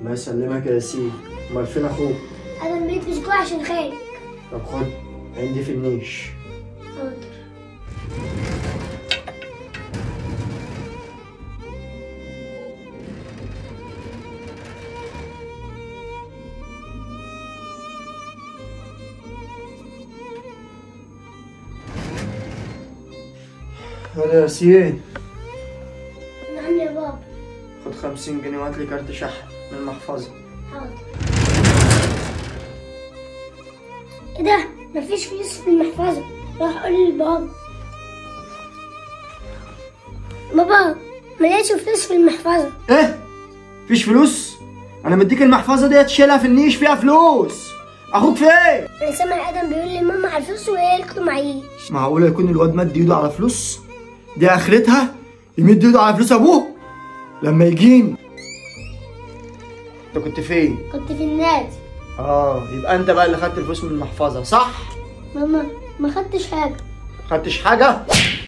الله يسلمك يا ياسين امال فين اخوك ادم بيلبس جوه عشان خايف طب خد عندي في النيش حاضر هلا يا ياسين نعم يا بابا خد 50 جنيه وهات لي كارت شحن من المحفظة حاضر ايه ده مفيش فلوس في المحفظة روح قول لبابا بابا ما لقيتش فلوس في المحفظة ايه مفيش فلوس انا مديك المحفظة دي تشيلها في النيش فيها فلوس اخوك فين انا سامع ادم بيقول لي ماما على الفلوس وهي لقيته معيش معقولة يكون الواد مد ايده على فلوس دي اخرتها يمد ايده على فلوس ابوه لما يجيني انت كنت فين كنت في النادي اه يبقى انت بقى اللي خدت الفلوس من المحفظة صح ماما ما خدتش حاجة خدتش حاجة